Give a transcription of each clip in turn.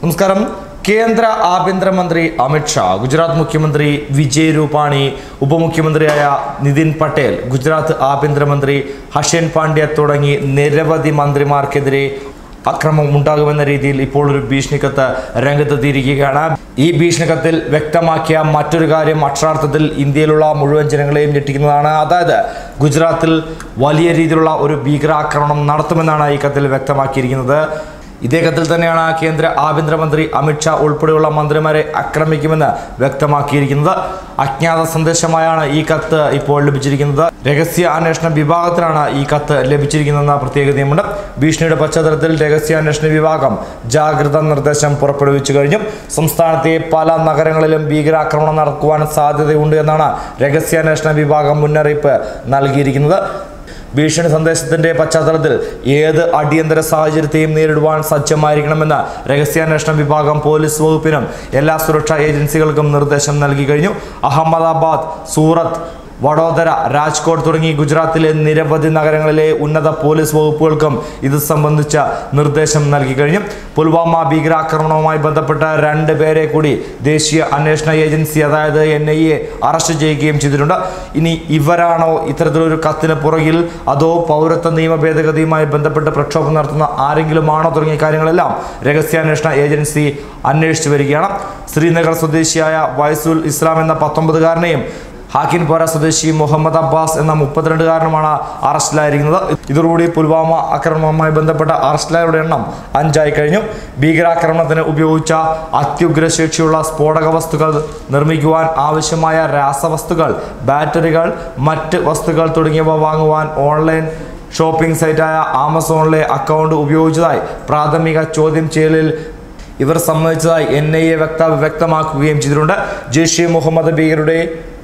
നമസ്കാരം കേന്ദ്ര ആഭ്യന്തരമന്ത്രി അമിത്ഷാ ഗുജറാത്ത് മുഖ്യമന്ത്രി വിജയ് രൂപാണി ഉപമുഖ്യമന്ത്രിയായ നിതിൻ പട്ടേൽ ഗുജറാത്ത് ആഭ്യന്തരമന്ത്രി ഹഷൻ പാണ്ഡ്യ തുടങ്ങി നിരവധി മന്ത്രിമാർക്കെതിരെ അക്രമം ഉണ്ടാകുമെന്ന രീതിയിൽ ഇപ്പോൾ ഒരു ഭീഷണിക്കത്ത് രംഗത്തെത്തിയിരിക്കുകയാണ് ഈ ഭീഷണിക്കത്തിൽ വ്യക്തമാക്കിയ മറ്റൊരു കാര്യം അക്ഷരാർത്ഥത്തിൽ ഇന്ത്യയിലുള്ള മുഴുവൻ ജനങ്ങളെയും ഞെട്ടിക്കുന്നതാണ് അതായത് ഗുജറാത്തിൽ വലിയ രീതിയിലുള്ള ഒരു ഭീകരാക്രമണം നടത്തുമെന്നാണ് ഈ കത്തിൽ വ്യക്തമാക്കിയിരിക്കുന്നത് ഇതേ കത്തിൽ തന്നെയാണ് കേന്ദ്ര ആഭ്യന്തരമന്ത്രി അമിത്ഷാ ഉൾപ്പെടെയുള്ള മന്ത്രിമാരെ ആക്രമിക്കുമെന്ന് വ്യക്തമാക്കിയിരിക്കുന്നത് അജ്ഞാത സന്ദേശമായാണ് ഈ കത്ത് ഇപ്പോൾ ലഭിച്ചിരിക്കുന്നത് രഹസ്യ അന്വേഷണ വിഭാഗത്തിനാണ് ഈ കത്ത് ലഭിച്ചിരിക്കുന്നതെന്ന പ്രത്യേകതയുമുണ്ട് ഭീഷണിയുടെ പശ്ചാത്തലത്തിൽ രഹസ്യാന്വേഷണ വിഭാഗം ജാഗ്രതാ നിർദ്ദേശം പുറപ്പെടുവിച്ചു കഴിഞ്ഞു സംസ്ഥാനത്തെ പല നഗരങ്ങളിലും ഭീകരാക്രമണം നടക്കുവാൻ സാധ്യതയുണ്ട് എന്നാണ് രഹസ്യാന്വേഷണ വിഭാഗം മുന്നറിയിപ്പ് നൽകിയിരിക്കുന്നത് ഭീഷണി സന്ദേശത്തിന്റെ പശ്ചാത്തലത്തിൽ ഏത് അടിയന്തര സാഹചര്യത്തെയും നേരിടുവാൻ സജ്ജമായിരിക്കണമെന്ന് രഹസ്യാന്വേഷണ വിഭാഗം പോലീസ് വകുപ്പിനും എല്ലാ സുരക്ഷാ ഏജൻസികൾക്കും നിർദ്ദേശം നൽകി കഴിഞ്ഞു അഹമ്മദാബാദ് സൂറത്ത് വഡോദര രാജ്കോട്ട് തുടങ്ങി ഗുജറാത്തിലെ നിരവധി നഗരങ്ങളിലെ ഉന്നത പോലീസ് വകുപ്പുകൾക്കും ഇത് സംബന്ധിച്ച നിർദ്ദേശം നൽകി കഴിഞ്ഞു പുൽവാമ ഭീകരാക്രമണവുമായി ബന്ധപ്പെട്ട രണ്ട് പേരെ കൂടി ദേശീയ അന്വേഷണ ഏജൻസി അതായത് എൻ ഐ എ അറസ്റ്റ് ചെയ്യുകയും ചെയ്തിട്ടുണ്ട് ഇനി ഇവരാണോ ഇത്തരത്തിലൊരു കത്തിന് പുറകിൽ അതോ പൗരത്വ നിയമ ഭേദഗതിയുമായി ബന്ധപ്പെട്ട് പ്രക്ഷോഭം നടത്തുന്ന ആരെങ്കിലും ആണോ തുടങ്ങിയ കാര്യങ്ങളെല്ലാം രഹസ്യാന്വേഷണ ഏജൻസി അന്വേഷിച്ചു വരികയാണ് ശ്രീനഗർ സ്വദേശിയായ വൈസുൽ ഇസ്ലാം എന്ന പത്തൊമ്പതുകാരനെയും ഹാക്കിൻപോര സ്വദേശി മുഹമ്മദ് അബ്ബാസ് എന്ന മുപ്പത്തിരണ്ടുകാരനുമാണ് അറസ്റ്റിലായിരിക്കുന്നത് ഇതോടുകൂടി പുൽവാമ ആക്രമണവുമായി ബന്ധപ്പെട്ട അറസ്റ്റിലായവരുടെ എണ്ണം അഞ്ചായി കഴിഞ്ഞു ഭീകരാക്രമണത്തിന് ഉപയോഗിച്ച അത്യുഗ്രശേഷിയുള്ള സ്ഫോടക വസ്തുക്കൾ നിർമ്മിക്കുവാൻ ആവശ്യമായ രാസവസ്തുക്കൾ ബാറ്ററികൾ മറ്റ് വസ്തുക്കൾ തുടങ്ങിയവ വാങ്ങുവാൻ ഓൺലൈൻ ഷോപ്പിംഗ് സൈറ്റായ ആമസോണിലെ അക്കൗണ്ട് ഉപയോഗിച്ചതായി പ്രാഥമിക ചോദ്യം ചെയ്യലിൽ ഇവർ സമ്മതിച്ചതായി എൻ ഐ എ വക്താവ് വ്യക്തമാക്കുകയും ചെയ്തിട്ടുണ്ട് ജെയ്ഷെ മുഹമ്മദ് ഭീകരുടെ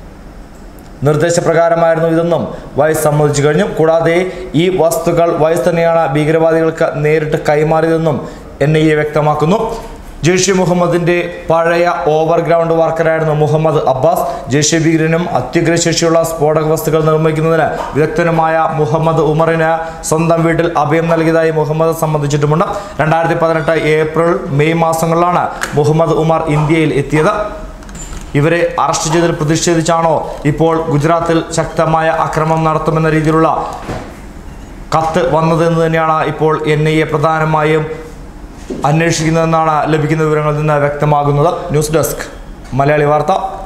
നിർദ്ദേശപ്രകാരമായിരുന്നു ഇതെന്നും വൈസ് സമ്മതിച്ചു കഴിഞ്ഞു കൂടാതെ ഈ വസ്തുക്കൾ വൈസ് തന്നെയാണ് ഭീകരവാദികൾക്ക് നേരിട്ട് കൈമാറിയതെന്നും എൻ ഐ എ വ്യക്തമാക്കുന്നു ജെയ്ഷെ മുഹമ്മദിന്റെ പഴയ ഓവർഗ്രൗണ്ട് വർക്കറായിരുന്നു മുഹമ്മദ് അബ്ബാസ് ജെയ്ഷെ ഭീകരനും അത്യുഗ്രശേഷിയുള്ള സ്ഫോടക വസ്തുക്കൾ നിർമ്മിക്കുന്നതിന് വിദഗ്ധനുമായ മുഹമ്മദ് ഉമറിന് സ്വന്തം വീട്ടിൽ അഭയം നൽകിയതായി മുഹമ്മദ് സമ്മതിച്ചിട്ടുമുണ്ട് രണ്ടായിരത്തി പതിനെട്ട് ഏപ്രിൽ മെയ് മാസങ്ങളിലാണ് മുഹമ്മദ് ഉമർ ഇന്ത്യയിൽ എത്തിയത് ഇവരെ അറസ്റ്റ് ചെയ്തതിൽ പ്രതിഷേധിച്ചാണോ ഇപ്പോൾ ഗുജറാത്തിൽ ശക്തമായ അക്രമം നടത്തുമെന്ന രീതിയിലുള്ള കത്ത് വന്നതെന്ന് തന്നെയാണ് ഇപ്പോൾ എൻ ഐ എ പ്രധാനമായും അന്വേഷിക്കുന്നതെന്നാണ് ലഭിക്കുന്ന വിവരങ്ങളിൽ നിന്ന് വ്യക്തമാകുന്നത് ന്യൂസ് ഡെസ്ക് മലയാളി വാർത്ത